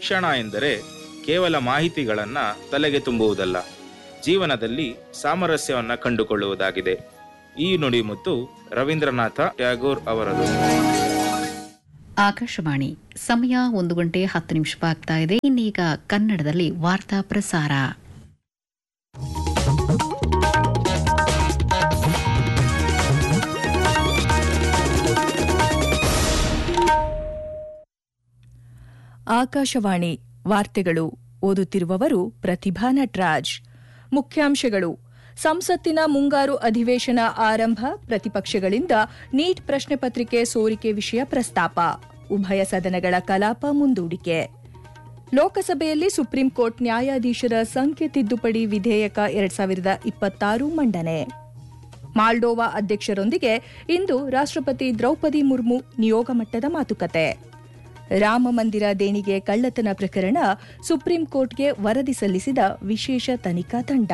ಶಿಕ್ಷಣ ಎಂದರೆ ಕೇವಲ ಮಾಹಿತಿಗಳನ್ನ ತಲೆಗೆ ತುಂಬುವುದಲ್ಲ ಜೀವನದಲ್ಲಿ ಸಾಮರಸ್ಯವನ್ನ ಕಂಡುಕೊಳ್ಳುವುದಾಗಿದೆ ಈ ನುಡಿಮುತ್ತು ರವೀಂದ್ರನಾಥ ಟ್ಯಾಗೋರ್ ಅವರದು ಆಕಾಶವಾಣಿ ಸಮಯ ಒಂದು ಗಂಟೆ ಹತ್ತು ನಿಮಿಷವಾಗ್ತಾ ಇದೆ ಇನ್ನೀಗ ಕನ್ನಡದಲ್ಲಿ ವಾರ್ತಾ ಪ್ರಸಾರ ಆಕಾಶವಾಣಿ ವಾರ್ತೆಗಳು ಓದುತ್ತಿರುವವರು ಪ್ರತಿಭಾ ನಟ್ರಾಜ್ ಮುಖ್ಯಾಂಶಗಳು ಸಂಸತ್ತಿನ ಮುಂಗಾರು ಅಧಿವೇಶನ ಆರಂಭ ಪ್ರತಿಪಕ್ಷಗಳಿಂದ ನೀಟ್ ಪ್ರಶ್ನೆ ಪತ್ರಿಕೆ ಸೋರಿಕೆ ವಿಷಯ ಪ್ರಸ್ತಾಪ ಉಭಯ ಸದನಗಳ ಕಲಾಪ ಮುಂದೂಡಿಕೆ ಲೋಕಸಭೆಯಲ್ಲಿ ಸುಪ್ರೀಂ ಕೋರ್ಟ್ ನ್ಯಾಯಾಧೀಶರ ಸಂಖ್ಯೆ ತಿದ್ದುಪಡಿ ವಿಧೇಯಕ ಎರಡ್ ಸಾವಿರದ ಇಪ್ಪತ್ತಾರು ಮಂಡನೆ ಮಾಲ್ಡೋವಾ ಅಧ್ಯಕ್ಷರೊಂದಿಗೆ ಇಂದು ರಾಷ್ಟ್ರಪತಿ ದ್ರೌಪದಿ ಮುರ್ಮು ನಿಯೋಗ ಮಟ್ಟದ ಮಾತುಕತೆ ರಾಮ ಮಂದಿರ ದೇಣಿಗೆ ಕಳ್ಳತನ ಪ್ರಕರಣ ಸುಪ್ರೀಂ ಕೋರ್ಟ್ಗೆ ವರದಿ ಸಲ್ಲಿಸಿದ ವಿಶೇಷ ತನಿಖಾ ತಂಡ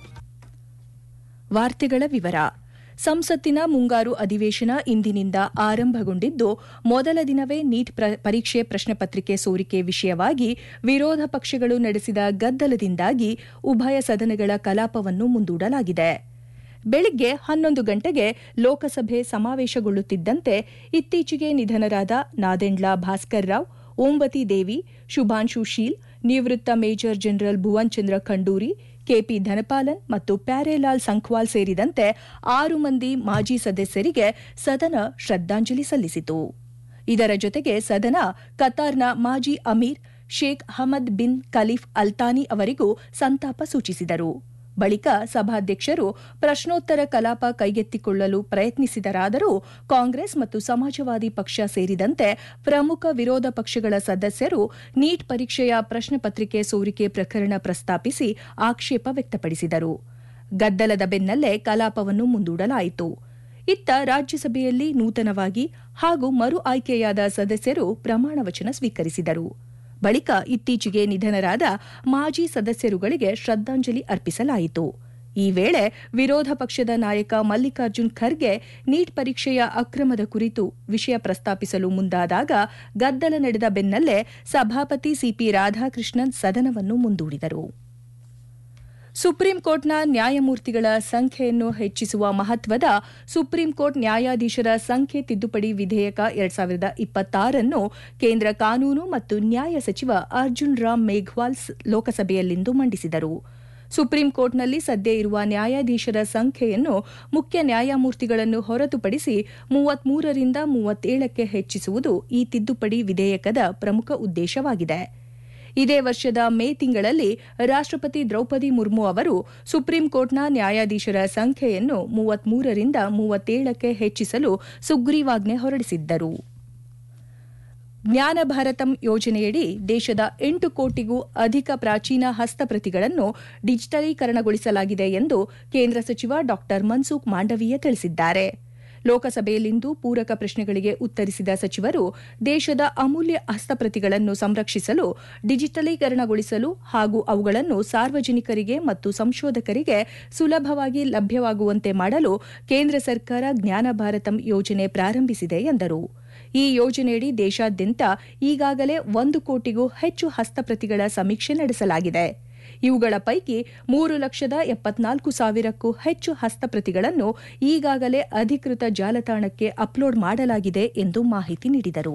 ವಾರ್ತೆಗಳ ವಿವರ ಸಂಸತ್ತಿನ ಮುಂಗಾರು ಅಧಿವೇಶನ ಇಂದಿನಿಂದ ಆರಂಭಗೊಂಡಿದ್ದು ಮೊದಲ ದಿನವೇ ನೀಟ್ ಪ್ರ- ಪರೀಕ್ಷೆ ಪ್ರಶ್ನೆ ಪತ್ರಿಕೆ ಸೋರಿಕೆ ವಿಷಯವಾಗಿ ವಿರೋಧ ಪಕ್ಷಗಳು ನಡೆಸಿದ ಗದ್ದಲದಿಂದಾಗಿ ಉಭಯ ಸದನಗಳ ಕಲಾಪವನ್ನು ಮುಂದೂಡಲಾಗಿದೆ ಬೆಳಿಗ್ಗೆ ಹನ್ನೊಂದು ಗಂಟೆಗೆ ಲೋಕಸಭೆ ಸಮಾವೇಶಗೊಳ್ಳುತ್ತಿದ್ದಂತೆ ಇತ್ತೀಚೆಗೆ ನಿಧನರಾದ ನಾದೆಂಡ್ಲ ಭಾಸ್ಕರ್ ರಾವ್ ಓಂಬತಿ ದೇವಿ ಶುಭಾಂಶು ಶೀಲ್ ನಿವೃತ್ತ major general Bhuvan Chandra Khanduri KP Dhanapalan ಮತ್ತು ಪ್ಯಾರೇಲಾಲ್ ಸಂಖ್ವಾಲ್ ಸೇರಿದಂತೆ ಆರು ಮಂದಿ ಮಾಜಿ ಸದಸ್ಯರಿಗೆ ಸದನ ಶ್ರದ್ಧಾಂಜಲಿ ಸಲ್ಲಿಸಿತು ಇದರ ಜೊತೆಗೆ ಸದನ ಕತಾರ್ನ ಮಾಜಿ Amir Sheikh Hamad bin Khalifa Al Thani ಅವರಿಗೂ ಸಂತಾಪ ಸೂಚಿಸಿದರು ಬಳಿಕ ಸಭಾಧ್ಯಕ್ಷರು ಪ್ರಶ್ನೋತ್ತರ ಕಲಾಪ ಕೈಗೆತ್ತಿಕೊಳ್ಳಲು ಪ್ರಯತ್ನಿಸಿದರಾದರೂ ಕಾಂಗ್ರೆಸ್ ಮತ್ತು ಸಮಾಜವಾದಿ ಪಕ್ಷ ಸೇರಿದಂತೆ ಪ್ರಮುಖ ವಿರೋಧ ಪಕ್ಷಗಳ ಸದಸ್ಯರು ನೀಟ್ ಪರೀಕ್ಷೆಯ ಪ್ರಶ್ನೆ ಪತ್ರಿಕೆ ಸೋರಿಕೆ ಪ್ರಕರಣ ಪ್ರಸ್ತಾಪಿಸಿ ಆಕ್ಷೇಪ ವ್ಯಕ್ತಪಡಿಸಿದರು ಗದ್ದಲದ ಬೆನ್ನಲ್ಲೇ ಕಲಾಪವನ್ನು ಮುಂದೂಡಲಾಯಿತು ಇತ್ತ ರಾಜ್ಯಸಭೆಯಲ್ಲಿ ನೂತನವಾಗಿ ಹಾಗೂ ಮರು ಆಯ್ಕೆಯಾದ ಸದಸ್ಯರು ಪ್ರಮಾಣ ವಚನ ಸ್ವೀಕರಿಸಿದರು ಬಳಿಕ ಇತ್ತೀಚೆಗೆ ನಿಧನರಾದ ಮಾಜಿ ಸದಸ್ಯರುಗಳಿಗೆ ಶ್ರದ್ಧಾಂಜಲಿ ಅರ್ಪಿಸಲಾಯಿತು ಈ ವೇಳೆ ವಿರೋಧ ಪಕ್ಷದ ನಾಯಕ ಮಲ್ಲಿಕಾರ್ಜುನ್ ಖರ್ಗೆ ನೀಟ್ ಪರೀಕ್ಷೆಯ ಅಕ್ರಮದ ಕುರಿತು ವಿಷಯ ಪ್ರಸ್ತಾಪಿಸಲು ಮುಂದಾದಾಗ ಗದ್ದಲ ನಡೆದ ಬೆನ್ನಲ್ಲೇ ಸಭಾಪತಿ ಸಿಪಿ ರಾಧಾಕೃಷ್ಣನ್ ಸದನವನ್ನು ಮುಂದೂಡಿದರು ಸುಪ್ರೀಂ ಕೋರ್ಟ್ನ ನ್ಯಾಯಮೂರ್ತಿಗಳ ಸಂಖ್ಯೆಯನ್ನು ಹೆಚ್ಚಿಸುವ ಮಹತ್ವದ ಸುಪ್ರೀಂ ಕೋರ್ಟ್ ನ್ಯಾಯಾಧೀಶರ ಸಂಖ್ಯೆ ತಿದ್ದುಪಡಿ ವಿಧೇಯಕ ಎರಡ್ ಸಾವಿರದ ಇಪ್ಪತ್ತಾರನ್ನು ಕೇಂದ್ರ ಕಾನೂನು ಮತ್ತು ನ್ಯಾಯ ಸಚಿವ ಅರ್ಜುನ್ ರಾಮ್ ಮೇಘ್ವಾಲ್ ಸ್- ಲೋಕಸಭೆಯಲ್ಲಿಂದು ಮಂಡಿಸಿದರು ಸುಪ್ರೀಂ ಕೋರ್ಟ್ನಲ್ಲಿ ಸದ್ಯ ಇರುವ ನ್ಯಾಯಾಧೀಶರ ಸಂಖ್ಯೆಯನ್ನು ಮುಖ್ಯ ನ್ಯಾಯಮೂರ್ತಿಗಳನ್ನು ಹೊರತುಪಡಿಸಿ ಮೂವತ್ಮೂರರಿಂದ ಮೂವತ್ತೇಳಕ್ಕೆ ಹೆಚ್ಚಿಸುವುದು ಈ ತಿದ್ದುಪಡಿ ವಿಧೇಯಕದ ಪ್ರಮುಖ ಉದ್ದೇಶವಾಗಿದೆ ಇದೇ ವರ್ಷದ ಮೇ ತಿಂಗಳಲ್ಲಿ ರಾಷ್ಟ್ರಪತಿ ದ್ರೌಪದಿ ಮುರ್ಮು ಅವರು ಸುಪ್ರೀಂ ಕೋರ್ಟ್ನ ನ್ಯಾಯಾಧೀಶರ ಸಂಖ್ಯೆಯನ್ನು ಮೂವತ್ಮೂರರಿಂದ ಮೂವತ್ತೇಳಕ್ಕೆ ಹೆಚ್ಚಿಸಲು ಸುಗ್ರೀವಾಜ್ಞೆ ಹೊರಡಿಸಿದ್ದರು ಜ್ಞಾನ ಭಾರತಂ ಯೋಜನೆಯಡಿ ದೇಶದ ಎಂಟು ಕೋಟಿಗೂ ಅಧಿಕ ಪ್ರಾಚೀನ ಹಸ್ತಪ್ರತಿಗಳನ್ನು ಡಿಜಿಟಲೀಕರಣಗೊಳಿಸಲಾಗಿದೆ ಎಂದು ಕೇಂದ್ರ ಸಚಿವ ಡಾ ಮನ್ಸುಖ್ ಮಾಂಡವೀಯ ತಿಳಿಸಿದ್ದಾರೆ ಲೋಕಸಭೆಯಲ್ಲಿಂದು ಪೂರಕ ಪ್ರಶ್ನೆಗಳಿಗೆ ಉತ್ತರಿಸಿದ ಸಚಿವರು ದೇಶದ ಅಮೂಲ್ಯ ಹಸ್ತಪ್ರತಿಗಳನ್ನು ಸಂರಕ್ಷಿಸಲು ಡಿಜಿಟಲೀಕರಣಗೊಳಿಸಲು ಹಾಗೂ ಅವುಗಳನ್ನು ಸಾರ್ವಜನಿಕರಿಗೆ ಮತ್ತು ಸಂಶೋಧಕರಿಗೆ ಸುಲಭವಾಗಿ ಲಭ್ಯವಾಗುವಂತೆ ಮಾಡಲು ಕೇಂದ್ರ ಸರ್ಕಾರ ಜ್ಞಾನ ಭಾರತಂ ಯೋಜನೆ ಪ್ರಾರಂಭಿಸಿದೆ ಎಂದರು ಈ ಯೋಜನೆಯಡಿ ದೇಶಾದ್ಯಂತ ಈಗಾಗಲೇ ಒಂದು ಕೋಟಿಗೂ ಹೆಚ್ಚು ಹಸ್ತಪ್ರತಿಗಳ ಸಮೀಕ್ಷೆ ನಡೆಸಲಾಗಿದೆ ಇವುಗಳ ಪೈಕಿ ಮೂರು ಲಕ್ಷದ ಎಪ್ಪತ್ನಾಲ್ಕು ಸಾವಿರಕ್ಕೂ ಹೆಚ್ಚು ಹಸ್ತಪ್ರತಿಗಳನ್ನು ಈಗಾಗಲೇ ಅಧಿಕೃತ ಜಾಲತಾಣಕ್ಕೆ ಅಪ್ಲೋಡ್ ಮಾಡಲಾಗಿದೆ ಎಂದು ಮಾಹಿತಿ ನೀಡಿದರು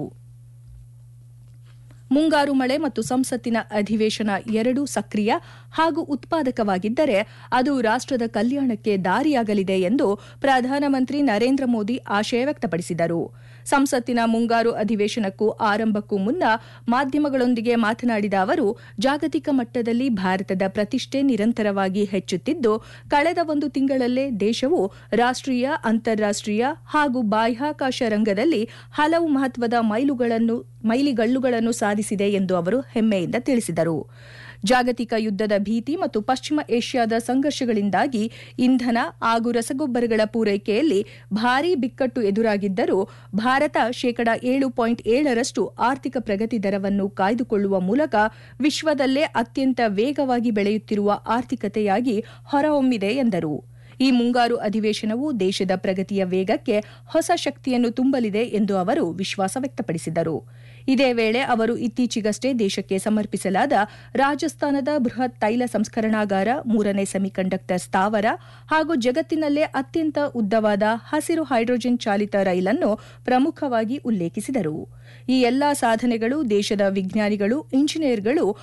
ಮುಂಗಾರು ಮಳೆ ಮತ್ತು ಸಂಸತ್ತಿನ ಅಧಿವೇಶನ ಎರಡೂ ಸಕ್ರಿಯ ಹಾಗೂ ಉತ್ಪಾದಕವಾಗಿದ್ದರೆ ಅದು ರಾಷ್ಟ್ರದ ಕಲ್ಯಾಣಕ್ಕೆ ದಾರಿಯಾಗಲಿದೆ ಎಂದು ಪ್ರಧಾನಮಂತ್ರಿ ನರೇಂದ್ರ ಮೋದಿ ಆಶಯ ವ್ಯಕ್ತಪಡಿಸಿದರು ಸಂಸತ್ತಿನ ಮುಂಗಾರು ಅಧಿವೇಶನಕ್ಕೂ ಆರಂಭಕ್ಕೂ ಮುನ್ನ ಮಾಧ್ಯಮಗಳೊಂದಿಗೆ ಮಾತನಾಡಿದ ಅವರು ಜಾಗತಿಕ ಮಟ್ಟದಲ್ಲಿ ಭಾರತದ ಪ್ರತಿಷ್ಠೆ ನಿರಂತರವಾಗಿ ಹೆಚ್ಚುತ್ತಿದ್ದು ಕಳೆದ ಒಂದು ತಿಂಗಳಲ್ಲೇ ದೇಶವು ರಾಷ್ಟ್ರೀಯ ಅಂತಾರಾಷ್ಟ್ರೀಯ ಹಾಗೂ ಬಾಹ್ಯಾಕಾಶ ರಂಗದಲ್ಲಿ ಹಲವು ಮಹತ್ವದ ಮೈಲುಗಳನ್ನು ಮೈಲಿಗಲ್ಲುಗಳನ್ನು ಸಾಧಿಸಿದೆ ಎಂದು ಅವರು ಹೆಮ್ಮೆಯಿಂದ ತಿಳಿಸಿದರು ಜಾಗತಿಕ ಯುದ್ದದ ಭೀತಿ ಮತ್ತು ಪಶ್ಚಿಮ ಏಷ್ಯಾದ ಸಂಘರ್ಷಗಳಿಂದಾಗಿ ಇಂಧನ ಹಾಗೂ ರಸಗೊಬ್ಬರಗಳ ಪೂರೈಕೆಯಲ್ಲಿ ಭಾರೀ ಬಿಕ್ಕಟ್ಟು ಎದುರಾಗಿದ್ದರೂ ಭಾರತ ಶೇಕಡ ಏಳು ಪಾಯಿಂಟ್ ಏಳರಷ್ಟು ಆರ್ಥಿಕ ಪ್ರಗತಿ ದರವನ್ನು ಕಾಯ್ದುಕೊಳ್ಳುವ ಮೂಲಕ ವಿಶ್ವದಲ್ಲೇ ಅತ್ಯಂತ ವೇಗವಾಗಿ ಬೆಳೆಯುತ್ತಿರುವ ಆರ್ಥಿಕತೆಯಾಗಿ ಹೊರಹೊಮ್ಮಿದೆ ಎಂದರು ಈ ಮುಂಗಾರು ಅಧಿವೇಶನವು ದೇಶದ ಪ್ರಗತಿಯ ವೇಗಕ್ಕೆ ಹೊಸ ಶಕ್ತಿಯನ್ನು ತುಂಬಲಿದೆ ಎಂದು ಅವರು ವಿಶ್ವಾಸ ವ್ಯಕ್ತಪಡಿಸಿದರು ಇದೇ ವೇಳೆ ಅವರು ಇತ್ತೀಚೆಗಷ್ಟೇ ದೇಶಕ್ಕೆ ಸಮರ್ಪಿಸಲಾದ ರಾಜಸ್ಥಾನದ ಬೃಹತ್ ತೈಲ ಸಂಸ್ಕರಣಾಗಾರ ಮೂರನೇ ಸೆಮಿಕಂಡಕ್ಟರ್ ಸ್ಥಾವರ ಹಾಗೂ ಜಗತ್ತಿನಲ್ಲೇ ಅತ್ಯಂತ ಉದ್ದವಾದ ಹಸಿರು ಹೈಡ್ರೋಜನ್ ಚಾಲಿತ ರೈಲನ್ನು ಪ್ರಮುಖವಾಗಿ ಉಲ್ಲೇಖಿಸಿದರು ಈ ಎಲ್ಲಾ ಸಾಧನೆಗಳು ದೇಶದ ವಿಜ್ಞಾನಿಗಳು ಇಂಜಿನಿಯರ್ಗಳು